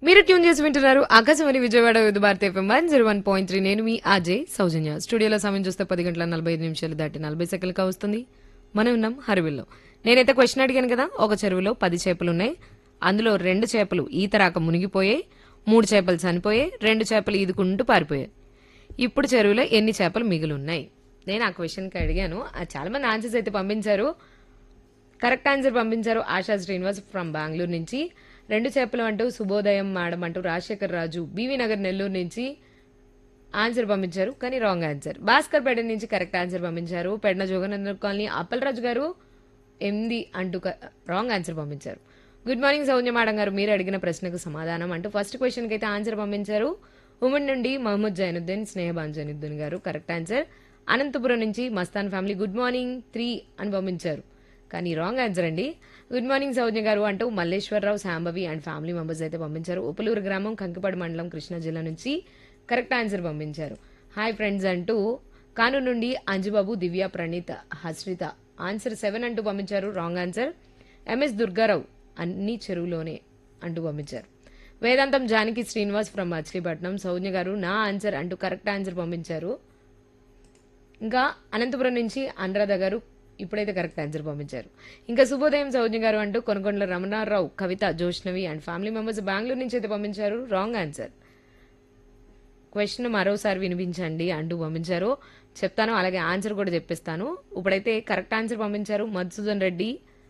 మీరు ట్యూన్ చేసి వింటున్నారు Akashvani Vijayawada Vividh Bharati FM one zero one point three నేను మీ అజయ్ సౌజన్య స్టూడియోలో సమయం చూస్తే పది గంటల నలభై ఐదు నిమిషాలు దాటి నలభై సెకండ్లుగా వస్తుంది మనం ఉన్నాం హరివిల్లో నేనైతే క్వశ్చన్ అడిగాను కదా ఒక చెరువులో పది చేపలు ఉన్నాయి అందులో రెండు చేపలు ఈత రాక మునిగిపోయాయి మూడు చేపలు చనిపోయాయి రెండు చేపలు ఈదుకుంటూ పారిపోయాయి ఇప్పుడు చెరువులో ఎన్ని చేపలు మిగిలి ఉన్నాయి నేను ఆ క్వశ్చన్కి అడిగాను ఆ చాలా మంది ఆన్సర్స్ అయితే పంపించారు కరెక్ట్ ఆన్సర్ పంపించారు ఆశా శ్రీనివాస్ ఫ్రమ్ బెంగళూరు నుంచి రెండు చేపలు అంటూ శుభోదయం మేడం అంటూ రాజశేఖర్ రాజు బీవీ నగర్ నెల్లూరు నుంచి ఆన్సర్ పంపించారు కానీ రాంగ్ ఆన్సర్ భాస్కర్ పేట నుంచి కరెక్ట్ ఆన్సర్ పంపించారు పెడన జోగనందర్ కాలనీ అప్పలరాజు గారు ఎనిమిది అంటూ రాంగ్ ఆన్సర్ పంపించారు గుడ్ మార్నింగ్ సౌజన్య మేడం గారు మీరు అడిగిన ప్రశ్నకు సమాధానం అంటూ ఫస్ట్ క్వశ్చన్కి అయితే ఆన్సర్ పంపించారు ఉమెన్ నుండి మహమ్మద్ జైనుద్దీన్ స్నేహబాన్ జైనుద్దీన్ గారు కరెక్ట్ ఆన్సర్ అనంతపురం నుంచి Mastan family good morning three అని పంపించారు కానీ రాంగ్ ఆన్సర్ అండి గుడ్ మార్నింగ్ సౌజ్ఞ గారు అంటూ Malleswararao Shambhavi and family members అయితే పంపించారు ఉప్పలూరు గ్రామం కంకిపాడు మండలం కృష్ణా జిల్లా నుంచి కరెక్ట్ ఆన్సర్ పంపించారు హాయ్ ఫ్రెండ్స్ అంటూ కాను నుండి అంజుబాబు దివ్య ప్రణీత్ హస్రిత ఆన్సర్ సెవెన్ అంటూ పంపించారు రాంగ్ ఆన్సర్ ఎంఎస్ దుర్గారావు అన్ని చెరువులోనే అంటూ పంపించారు వేదాంతం జానకి శ్రీనివాస్ ఫ్రమ్ మచిలీపట్నం సౌజ్ఞ గారు నా ఆన్సర్ అంటూ కరెక్ట్ ఆన్సర్ పంపించారు ఇంకా అనంతపురం నుంచి అనురాధ గారు ఇప్పుడైతే కరెక్ట్ ఆన్సర్ పంపించారు ఇంకా శుభోదయం సౌజ్ఞ గారు అంటూ Konakondala Ramanarao Kavitha Joshnavi and family members Bengaluru నుంచి అయితే పంపించారు రాంగ్ ఆన్సర్ క్వశ్చన్ మరోసారి వినిపించండి అంటూ పంపించారు చెప్తాను అలాగే ఆన్సర్ కూడా చెప్పిస్తాను ఇప్పుడైతే కరెక్ట్ ఆన్సర్ పంపించారు మధుసూదన్ రెడ్డి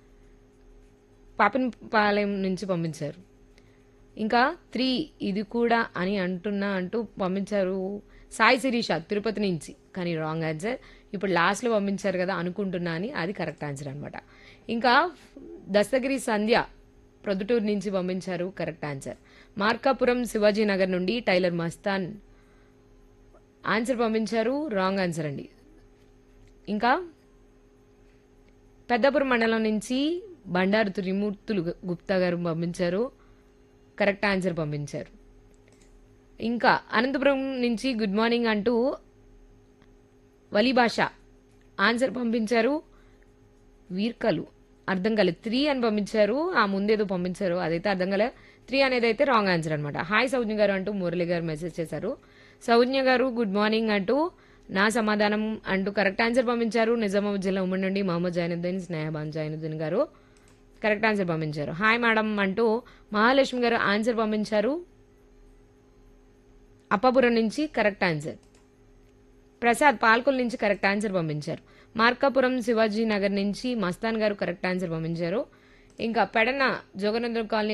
పాపన్పాలెం నుంచి పంపించారు ఇంకా త్రీ ఇది కూడా అని అంటున్నా అంటూ పంపించారు సాయి శిరీష తిరుపతి నుంచి కానీ రాంగ్ ఆన్సర్ ఇప్పుడు లాస్ట్లో పంపించారు కదా అనుకుంటున్నా అని అది కరెక్ట్ ఆన్సర్ అనమాట ఇంకా దస్తగిరి సంధ్య ప్రొద్దుటూరు నుంచి పంపించారు కరెక్ట్ ఆన్సర్ మార్కాపురం శివాజీ నగర్ నుండి టైలర్ మస్తాన్ ఆన్సర్ పంపించారు రాంగ్ ఆన్సర్ అండి ఇంకా పెద్దపురం మండలం నుంచి బండారు త్రిమూర్తులు గుప్తా గారు పంపించారు కరెక్ట్ ఆన్సర్ పంపించారు ఇంకా అనంతపురం నుంచి గుడ్ మార్నింగ్ అంటూ వలి భాష ఆన్సర్ పంపించారు వీర్కలు అర్థం కాలేదు త్రీ అని పంపించారు ఆ ముందేదో పంపించారు అదైతే అర్థం కాలేదు త్రీ అనేది అయితే రాంగ్ ఆన్సర్ అనమాట హాయ్ సౌజ్ఞ గారు అంటూ మురళి గారు మెసేజ్ చేశారు సౌజ్ఞ గారు గుడ్ మార్నింగ్ అంటూ నా సమాధానం అంటూ కరెక్ట్ ఆన్సర్ పంపించారు నిజామాబాద్ జిల్లా ఉమ్మడి నుండి మహమ్మద్ జైనుద్దీన్ స్నేహబాన్ జైనుద్దీన్ గారు కరెక్ట్ ఆన్సర్ పంపించారు హాయ్ మేడం అంటూ మహాలక్ష్మి గారు ఆన్సర్ పంపించారు అప్పాపురం నుంచి కరెక్ట్ ఆన్సర్ ప్రసాద్ పాల్కొల్ నుంచి కరెక్ట్ ఆన్సర్ పంపించారు మార్కాపురం శివాజీ నగర్ నుంచి మస్తాన్ గారు కరెక్ట్ ఆన్సర్ పంపించారు ఇంకా పెడన జోగనందరం కాలనీ